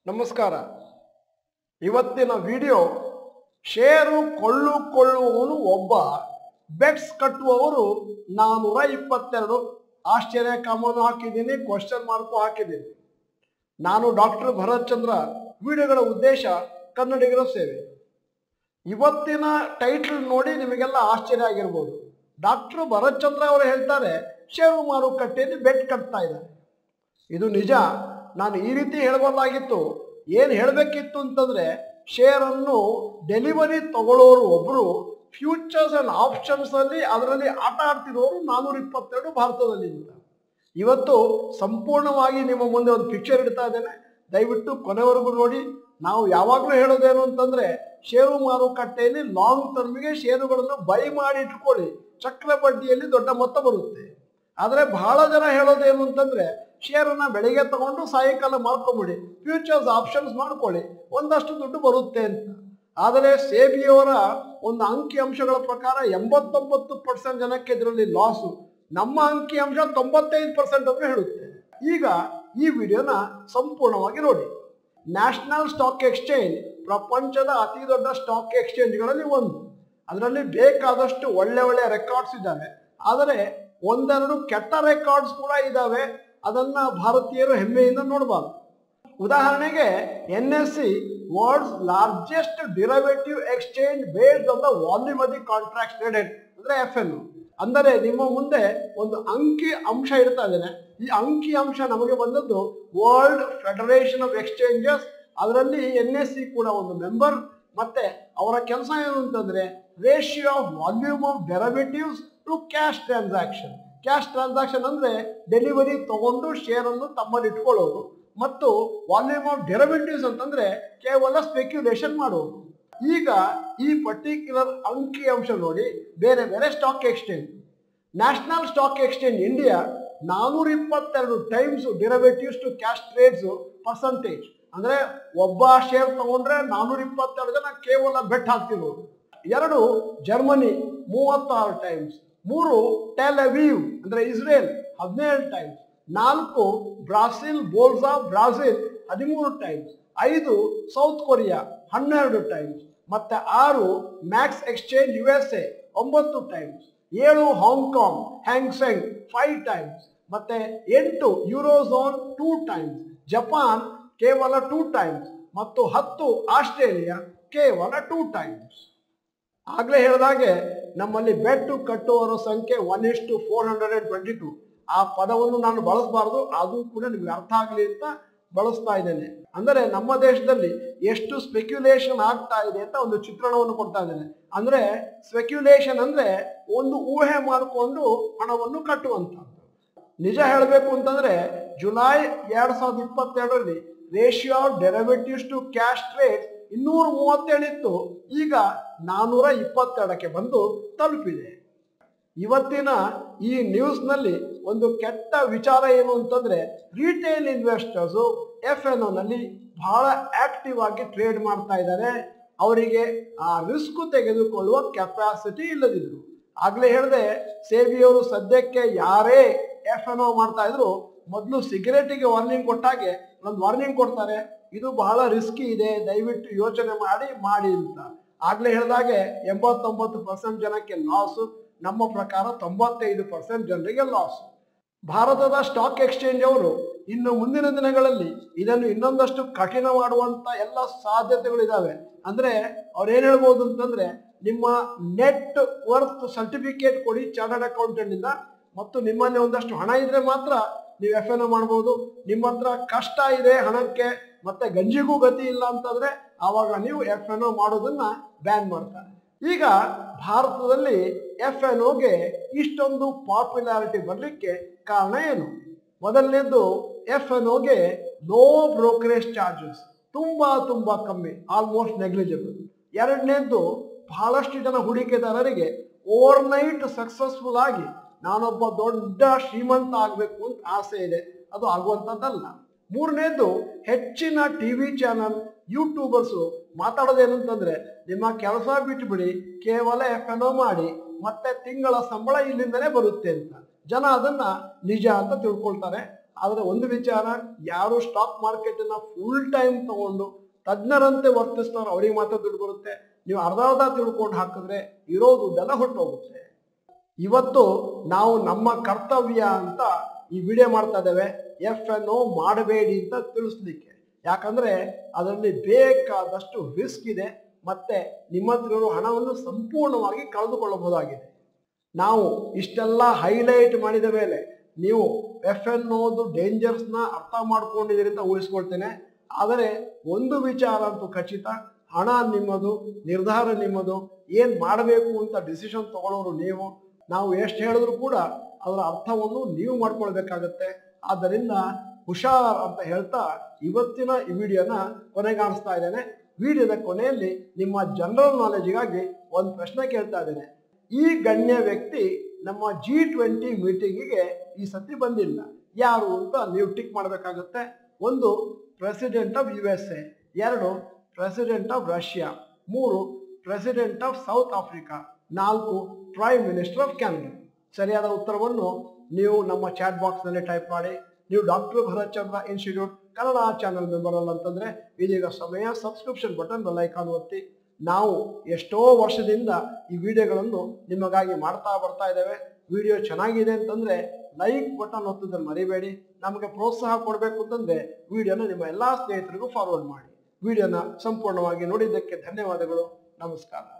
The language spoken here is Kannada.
ನಮಸ್ಕಾರ ಇವತ್ತಿನ ವಿಡಿಯೋ ಷೇರು ಕೊಳ್ಳುಕೊಳ್ಳುವವನು ಒಬ್ಬ ಬೆಟ್ಸ್ ಕಟ್ಟುವವರು ನಾನೂರ ಇಪ್ಪತ್ತೆರಡು ಆಶ್ಚರ್ಯ ಕಾಮನು ಹಾಕಿದ್ದೀನಿ ಕ್ವಶನ್ ಮಾರ್ಕು ಹಾಕಿದ್ದೀನಿ ನಾನು ಡಾಕ್ಟರ್ ಭರತ್ ಚಂದ್ರ ವಿಡಿಯೋಗಳ ಉದ್ದೇಶ ಕನ್ನಡಿಗರ ಸೇವೆ ಇವತ್ತಿನ ಟೈಟಲ್ ನೋಡಿ ನಿಮಗೆಲ್ಲ ಆಶ್ಚರ್ಯ ಆಗಿರ್ಬೋದು ಡಾಕ್ಟರ್ ಭರತ್ ಚಂದ್ರ ಅವರು ಹೇಳ್ತಾರೆ ಷೇರು ಮಾರುಕಟ್ಟೆಯಲ್ಲಿ ಬೆಟ್ ಕಟ್ತಾ ಇದ್ದಾರೆ ಇದು ನಿಜ ನಾನು ಈ ರೀತಿ ಹೇಳಬಹುದಾಗಿತ್ತು ಏನು ಹೇಳಬೇಕಿತ್ತು ಅಂತಂದ್ರೆ ಶೇರನ್ನು ಡೆಲಿವರಿ ತಗೊಳ್ಳೋರು ಒಬ್ಬರು ಫ್ಯೂಚರ್ಸ್ ಅಂಡ್ ಆಪ್ಷನ್ಸ್ ಅಲ್ಲಿ ಅದರಲ್ಲಿ ಆಟ ಆಡ್ತಿರೋರು ನಾನೂರ ಇಪ್ಪತ್ತೆರಡು ಭಾರತದಲ್ಲಿ ಅಂತ ಇವತ್ತು ಸಂಪೂರ್ಣವಾಗಿ ನಿಮ್ಮ ಮುಂದೆ ಒಂದು ಪಿಕ್ಚರ್ ಇಡ್ತಾ ಇದ್ದೇನೆ ದಯವಿಟ್ಟು ಕೊನೆವರೆಗೂ ನೋಡಿ ನಾವು ಯಾವಾಗಲೂ ಹೇಳೋದೇನು ಅಂತಂದ್ರೆ ಷೇರು ಮಾರುಕಟ್ಟೆಯಲ್ಲಿ ಲಾಂಗ್ ಟರ್ಮ್ಗೆ ಷೇರುಗಳನ್ನು ಬೈ ಮಾಡಿ ಇಟ್ಕೊಳ್ಳಿ ಚಕ್ರ ಬಡ್ಡಿಯಲ್ಲಿ ದೊಡ್ಡ ಮೊತ್ತ ಬರುತ್ತೆ ಆದರೆ ಬಹಳ ಜನ ಹೇಳೋದೇನು ಅಂತಂದ್ರೆ ಶೇರನ್ನ ಬೆಳಿಗ್ಗೆ ತಗೊಂಡು ಸಾಯಂಕಾಲ ಮಾಡ್ಕೊಂಬಿಡಿ ಫ್ಯೂಚರ್ಸ್ ಆಪ್ಷನ್ಸ್ ಮಾಡ್ಕೊಳ್ಳಿ ಒಂದಷ್ಟು ದುಡ್ಡು ಬರುತ್ತೆ ಅಂತ ಆದರೆ ಸೇಬಿಯವರ ಒಂದು ಅಂಕಿ ಅಂಶಗಳ ಪ್ರಕಾರ ಎಂಬತ್ತೊಂಬತ್ತು ಪರ್ಸೆಂಟ್ ಜನಕ್ಕೆ ಇದರಲ್ಲಿ ಲಾಸು ನಮ್ಮ ಅಂಕಿ ಅಂಶ ತೊಂಬತ್ತೈದು ಪರ್ಸೆಂಟ್ ಅಂತ ಹೇಳುತ್ತೆ ಈಗ ಈ ವಿಡಿಯೋನ ಸಂಪೂರ್ಣವಾಗಿ ನೋಡಿ ನ್ಯಾಷನಲ್ ಸ್ಟಾಕ್ ಎಕ್ಸ್ಚೇಂಜ್ ಪ್ರಪಂಚದ ಅತಿ ದೊಡ್ಡ ಸ್ಟಾಕ್ ಎಕ್ಸ್ಚೇಂಜ್ಗಳಲ್ಲಿ ಒಂದು ಅದರಲ್ಲಿ ಬೇಕಾದಷ್ಟು ಒಳ್ಳೆ ಒಳ್ಳೆ ರೆಕಾರ್ಡ್ಸ್ ಇದ್ದಾವೆ ಆದರೆ ಒಂದೆರಡು ಕೆಟ್ಟ ರೆಕಾರ್ಡ್ಸ್ ಕೂಡ ಇದ್ದಾವೆ ಅದನ್ನ ಭಾರತೀಯರು ಹೆಮ್ಮೆಯಿಂದ ನೋಡಬಾರ್ದು ಉದಾಹರಣೆಗೆ N S C world's largest derivative exchange based on the volume of the contract traded ಅಂದ್ರೆ ಎಫ್ ಎನ್ ಅಂದರೆ ನಿಮ್ಮ ಮುಂದೆ ಒಂದು ಅಂಕಿ ಅಂಶ ಇಡ್ತಾ ಇದ್ದೇನೆ ಈ ಅಂಕಿ ಅಂಶ ನಮಗೆ ಬಂದದ್ದು ವರ್ಲ್ಡ್ ಫೆಡರೇಷನ್ ಆಫ್ ಎಕ್ಸ್ಚೇಂಜಸ್ ಅದರಲ್ಲಿ ಎನ್ ಎಸ್ ಸಿ ಕೂಡ ಒಂದು ಮೆಂಬರ್ ಮತ್ತೆ ಅವರ ಕೆಲಸ ಏನು ಅಂತಂದ್ರೆ ratio of volume of derivatives to cash transaction cash transaction ಅಂದ್ರೆ ಡೆಲಿವರಿ ತಗೊಂಡು ಶೇರ್ ಅನ್ನು ತಮ್ಮಲ್ಲಿ ಇಟ್ಕೊಳ್ಳೋರು ಮತ್ತು ವಾಲ್ಯೂಮ್ ಆಫ್ ಡೆರವೇಟಿವ್ಸ್ ಅಂತಂದ್ರೆ ಕೇವಲ ಸ್ಪೆಕ್ಯುಲೇಷನ್ ಮಾಡೋರು ಈಗ ಈ ಪರ್ಟಿಕ್ಯುಲರ್ ಅಂಕಿ ಅಂಶ ನೋಡಿ ಬೇರೆ ಬೇರೆ stock exchange National Stock Exchange India ನಾನೂರ ಇಪ್ಪತ್ತೆರಡು times derivatives to cash trades percentage ಅಂದ್ರೆ ಒಬ್ಬ ಶೇರ್ ತಗೊಂಡ್ರೆ ನಾನೂರ ಇಪ್ಪತ್ತೆರಡು ಜನ ಕೇವಲ ಬೆಟ್ ಹಾಕ್ತಿರೋದು ಎರಡು ಜರ್ಮನಿ ಮೂವತ್ತಾರು ಟೈಮ್ಸ್ ಮೂರು ಟೆಲ್ ಅವೀವ್ ಅಂದ್ರೆ ಇಸ್ರೇಲ್ ಹದಿನೇಳು ಟೈಮ್ಸ್ ನಾಲ್ಕು ಬ್ರಾಸಿಲ್ ಬೋಲ್ಸಾ ಬ್ರಾಜಿಲ್ ಹದಿಮೂರು ಟೈಮ್ಸ್ ಐದು ಸೌತ್ ಕೊರಿಯಾ ಹನ್ನೆರಡು ಟೈಮ್ಸ್ ಮತ್ತೆ ಆರು Max exchange U S A ಒಂಬತ್ತು ಟೈಮ್ಸ್ ಏಳು ಹಾಂಗ್ಕಾಂಗ್ ಹ್ಯಾಂಗ್ಸೆಂಗ್ ಫೈವ್ ಟೈಮ್ಸ್ ಮತ್ತೆ ಎಂಟು ಯೂರೋಝೋನ್ ಟೂ ಟೈಮ್ಸ್ ಜಪಾನ್ ಕೇವಲ ಟೂ ಟೈಮ್ಸ್ ಮತ್ತು ಹತ್ತು ಆಸ್ಟ್ರೇಲಿಯಾ ಕೇವಲ ಟೂ ಟೈಮ್ಸ್ ಆಗ್ಲೇ ಹೇಳಿದಾಗೆ ನಮ್ಮಲ್ಲಿ ಬೆಟ್ಟು ಕಟ್ಟುವವರ ಸಂಖ್ಯೆ one is to four hundred and twenty two ಆ ಪದವನ್ನು ನಾನು ಬಳಸಬಾರ್ದು ಅದು ಕೂಡ ನಿಮ್ಗೆ ಅರ್ಥ ಆಗಲಿ ಅಂತ ಬಳಸ್ತಾ ಇದ್ದೇನೆ ಅಂದರೆ ನಮ್ಮ ದೇಶದಲ್ಲಿ ಎಷ್ಟು ಸ್ಪೆಕ್ಯುಲೇಷನ್ ಆಗ್ತಾ ಇದೆ ಅಂತ ಒಂದು ಚಿತ್ರಣವನ್ನು ಕೊಡ್ತಾ ಇದ್ದೇನೆ ಅಂದ್ರೆ ಸ್ಪೆಕ್ಯುಲೇಷನ್ ಅಂದ್ರೆ ಒಂದು ಊಹೆ ಮಾಡಿಕೊಂಡು ಹಣವನ್ನು ಕಟ್ಟುವಂಥದ್ದು ನಿಜ ಹೇಳಬೇಕು ಅಂತಂದ್ರೆ ಜುಲೈ ಎರಡ್ ಸಾವಿರದ ಇಪ್ಪತ್ತೆರಡರಲ್ಲಿ ratio derivatives to cash trade ಇನ್ನೂರ ಮೂವತ್ತೇಳಿತ್ತು ಈಗ ನಾನೂರ ಇಪ್ಪತ್ತೆರಡಕ್ಕೆ ಬಂದು ತಲುಪಿದೆ ಇವತ್ತಿನ ಈ ನ್ಯೂಸ್ನಲ್ಲಿ ಒಂದು ಕೆಟ್ಟ ವಿಚಾರ ಏನು ಅಂತಂದ್ರೆ ರಿಟೇಲ್ ಇನ್ವೆಸ್ಟರ್ಸು ಎಫ್ ಎನ್ ನಲ್ಲಿ ಬಹಳ ಆಕ್ಟಿವ್ ಆಗಿ ಟ್ರೇಡ್ ಮಾಡ್ತಾ ಇದ್ದಾರೆ ಅವರಿಗೆ ಆ ರಿಸ್ಕ್ ತೆಗೆದುಕೊಳ್ಳುವ ಕೆಪಾಸಿಟಿ ಇಲ್ಲದಿದ್ರು ಆಗ್ಲೇ ಹೇಳಿದೆ ಸೇಬಿಯವರು ಸದ್ಯಕ್ಕೆ ಯಾರೇ ಎಫ್ ಎನ್ ಮಾಡ್ತಾ ಇದ್ರು ಮೊದಲು ಸಿಗರೇಟಿಗೆ ವಾರ್ನಿಂಗ್ ಕೊಟ್ಟಾಗೆ ಒಂದು ವಾರ್ನಿಂಗ್ ಕೊಡ್ತಾರೆ ಇದು ಬಹಳ ರಿಸ್ಕಿ ಇದೆ ದಯವಿಟ್ಟು ಯೋಚನೆ ಮಾಡಿ ಮಾಡಿ ಅಂತ ಆಗ್ಲೇ ಹೇಳಿದಾಗೆ ಎಂಬತ್ತೊಂಬತ್ತು ಪರ್ಸೆಂಟ್ ಜನಕ್ಕೆ ಲಾಸು ನಮ್ಮ ಪ್ರಕಾರ ತೊಂಬತ್ತೈದು ಪರ್ಸೆಂಟ್ ಜನರಿಗೆ ಲಾಸ್ ಭಾರತದ ಸ್ಟಾಕ್ ಎಕ್ಸ್ಚೇಂಜ್ ಅವರು ಇನ್ನು ಮುಂದಿನ ದಿನಗಳಲ್ಲಿ ಇದನ್ನು ಇನ್ನೊಂದಷ್ಟು ಕಠಿಣ ಮಾಡುವಂತ ಎಲ್ಲ ಸಾಧ್ಯತೆಗಳಿದಾವೆ ಅಂದ್ರೆ ಅವ್ರು ಏನ್ ಹೇಳ್ಬೋದು ಅಂತಂದ್ರೆ ನಿಮ್ಮ ನೆಟ್ ವರ್ತ್ ಸರ್ಟಿಫಿಕೇಟ್ ಕೊಡಿ ಚಾರ್ಟರ್ಡ್ ಅಕೌಂಟೆಂಟ್ ಇಂದ ಮತ್ತು ನಿಮ್ಮಲ್ಲಿ ಒಂದಷ್ಟು ಹಣ ಇದ್ರೆ ಮಾತ್ರ ನೀವು ಎಫ್ ಎನ್ ಮಾಡ್ಬೋದು ನಿಮ್ಮ ಹತ್ರ ಕಷ್ಟ ಇದೆ ಹಣಕ್ಕೆ ಮತ್ತೆ ಗಂಜಿಗೂ ಗತಿ ಇಲ್ಲ ಅಂತಂದ್ರೆ ಆವಾಗ ನೀವು ಎಫ್ ಎನ್ ಮಾಡೋದನ್ನ ಬ್ಯಾನ್ ಮಾಡ್ತಾರೆ ಈಗ ಭಾರತದಲ್ಲಿ ಎಫ್ ಎನ್ ಓಗೆ ಇಷ್ಟೊಂದು ಪಾಪ್ಯುಲಾರಿಟಿ ಬರಲಿಕ್ಕೆ ಕಾರಣ ಏನು ಮೊದಲನೇದು ಎಫ್ ಎನ್ ಓಗೆ ನೋ ಬ್ರೋಕರೇಜ್ ಚಾರ್ಜಸ್ ತುಂಬಾ ತುಂಬಾ ಕಮ್ಮಿ ಆಲ್ಮೋಸ್ಟ್ ನೆಗ್ಲಿಜಿಬಲ್ ಎರಡನೇದು ಬಹಳಷ್ಟು ಜನ ಹೂಡಿಕೆದಾರರಿಗೆ ಓವರ್ ನೈಟ್ ಸಕ್ಸಸ್ಫುಲ್ ಆಗಿ ನಾನೊಬ್ಬ ದೊಡ್ಡ ಶ್ರೀಮಂತ ಆಗಬೇಕು ಅಂತ ಆಸೆ ಇದೆ ಅದು ಆಗುವಂಥದ್ದಲ್ಲ ಮೂರನೇದು ಹೆಚ್ಚಿನ ಟಿ ವಿ ಚಾನಲ್ ಯೂಟ್ಯೂಬರ್ಸು ಮಾತಾಡೋದೇನಂತಂದ್ರೆ ನಿಮ್ಮ ಕೆಲಸ ಬಿಟ್ಬಿಡಿ ಕೇವಲ ಎಫ್ ಎನ್ ಮಾಡಿ ಮತ್ತೆ ತಿಂಗಳ ಸಂಬಳ ಇಲ್ಲಿಂದನೇ ಬರುತ್ತೆ ಅಂತ ಜನ ಅದನ್ನ ನಿಜ ಅಂತ ತಿಳ್ಕೊಳ್ತಾರೆ ಆದರೆ ಒಂದು ವಿಚಾರ ಯಾರು ಸ್ಟಾಕ್ ಮಾರ್ಕೆಟ್ ಅನ್ನ ಫುಲ್ ಟೈಮ್ ತಗೊಂಡು ತಜ್ಞರಂತೆ ವರ್ತಿಸ್ತಾರೋ ಅವ್ರಿಗೆ ಮಾತ್ರ ದುಡ್ಡು ಬರುತ್ತೆ ನೀವು ಅರ್ಧ ಅರ್ಧ ತಿಳ್ಕೊಂಡು ಹಾಕಿದ್ರೆ ಇರೋ ದುಡ್ಡೆಲ್ಲ ಹೊಟ್ಟೋಗುತ್ತೆ ಇವತ್ತು ನಾವು ನಮ್ಮ ಕರ್ತವ್ಯ ಅಂತ ಈ ವಿಡಿಯೋ ಮಾಡ್ತಾ ಇದ್ದೇವೆ ಎಫ್ ಎನ್ ಒ ಮಾಡಬೇಡಿ ಅಂತ ತಿಳಿಸ್ಲಿಕ್ಕೆ ಯಾಕಂದ್ರೆ ಅದರಲ್ಲಿ ಬೇಕಾದಷ್ಟು ರಿಸ್ಕ್ ಇದೆ ಮತ್ತೆ ನಿಮ್ಮ ಹತ್ರ ಇರೋ ಹಣವನ್ನು ಸಂಪೂರ್ಣವಾಗಿ ಕಳೆದುಕೊಳ್ಳಬಹುದಾಗಿದೆ ನಾವು ಇಷ್ಟೆಲ್ಲ ಹೈಲೈಟ್ ಮಾಡಿದ ಮೇಲೆ ನೀವು ಎಫ್ ಎನ್ ಓದು ಡೇಂಜರ್ಸ್ನ ಅರ್ಥ ಮಾಡ್ಕೊಂಡಿದ್ದೀರಿ ಅಂತ ಊಹಿಸ್ಕೊಳ್ತೇನೆ ಆದರೆ ಒಂದು ವಿಚಾರ ಅಂತೂ ಖಚಿತ ಹಣ ನಿಮ್ಮದು ನಿರ್ಧಾರ ನಿಮ್ಮದು ಏನು ಮಾಡಬೇಕು ಅಂತ ಡಿಸಿಷನ್ ತಗೊಳ್ಳೋರು ನೀವು ನಾವು ಎಷ್ಟು ಹೇಳಿದ್ರು ಕೂಡ ಅದರ ಅರ್ಥವನ್ನು ನೀವು ಮಾಡ್ಕೊಳ್ಬೇಕಾಗತ್ತೆ ಆದ್ದರಿಂದ ಹುಷಾರ್ ಅಂತ ಹೇಳ್ತಾ ಇವತ್ತಿನ ಈ ವಿಡಿಯೋನ ಕೊನೆಗಾಣಿಸ್ತಾ ಇದ್ದೇನೆ ವಿಡಿಯೋದ ಕೊನೆಯಲ್ಲಿ ನಿಮ್ಮ ಜನರಲ್ ನಾಲೆಜಿಗಾಗಿ ಒಂದು ಪ್ರಶ್ನೆ ಕೇಳ್ತಾ ಇದ್ದೇನೆ ಈ ಗಣ್ಯ ವ್ಯಕ್ತಿ ನಮ್ಮ ಜಿ ಟ್ವೆಂಟಿ ಮೀಟಿಂಗಿಗೆ ಈ ಸತಿ ಬಂದಿಲ್ಲ ಯಾರು ಅಂತ ನೀವು ಟಿಕ್ ಮಾಡಬೇಕಾಗುತ್ತೆ ಒಂದು president of U S A ಎರಡು ಪ್ರೆಸಿಡೆಂಟ್ ಆಫ್ ರಷ್ಯಾ ಮೂರು ಪ್ರೆಸಿಡೆಂಟ್ ಆಫ್ ಸೌತ್ ಆಫ್ರಿಕಾ ನಾಲ್ಕು ಪ್ರೈಮ್ ಮಿನಿಸ್ಟರ್ ಆಫ್ ಕ್ಯಾನಡಾ ಸರಿಯಾದ ಉತ್ತರವನ್ನು ನೀವು ನಮ್ಮ ಚಾಟ್ ಬಾಕ್ಸ್ನಲ್ಲಿ ಟೈಪ್ ಮಾಡಿ ನೀವು doctor Bharat Chandra institute Kannada channel member ಅಲ್ಲ ಅಂತಂದ್ರೆ ಇದೀಗ ಸಮಯ ಸಬ್ಸ್ಕ್ರಿಪ್ಷನ್ ಬಟನ್ ಬೆಲ್ ಐಕಾನ್ ಒತ್ತಿ ನಾವು ಎಷ್ಟೋ ವರ್ಷದಿಂದ ಈ ವಿಡಿಯೋಗಳನ್ನು ನಿಮಗಾಗಿ ಮಾಡ್ತಾ ಬರ್ತಾ ಇದ್ದೇವೆ ವಿಡಿಯೋ ಚೆನ್ನಾಗಿದೆ ಅಂತಂದ್ರೆ ಲೈಕ್ ಬಟನ್ ಒತ್ತೋದನ್ನು ಮರಿಬೇಡಿ ನಮಗೆ ಪ್ರೋತ್ಸಾಹ ಕೊಡಬೇಕು ಅಂತಂದ್ರೆ ವಿಡಿಯೋನ ನಿಮ್ಮ ಎಲ್ಲಾ ಸ್ನೇಹಿತರಿಗೂ ಫಾರ್ವರ್ಡ್ ಮಾಡಿ ವಿಡಿಯೋನ ಸಂಪೂರ್ಣವಾಗಿ ನೋಡಿದ್ದಕ್ಕೆ ಧನ್ಯವಾದಗಳು ನಮಸ್ಕಾರ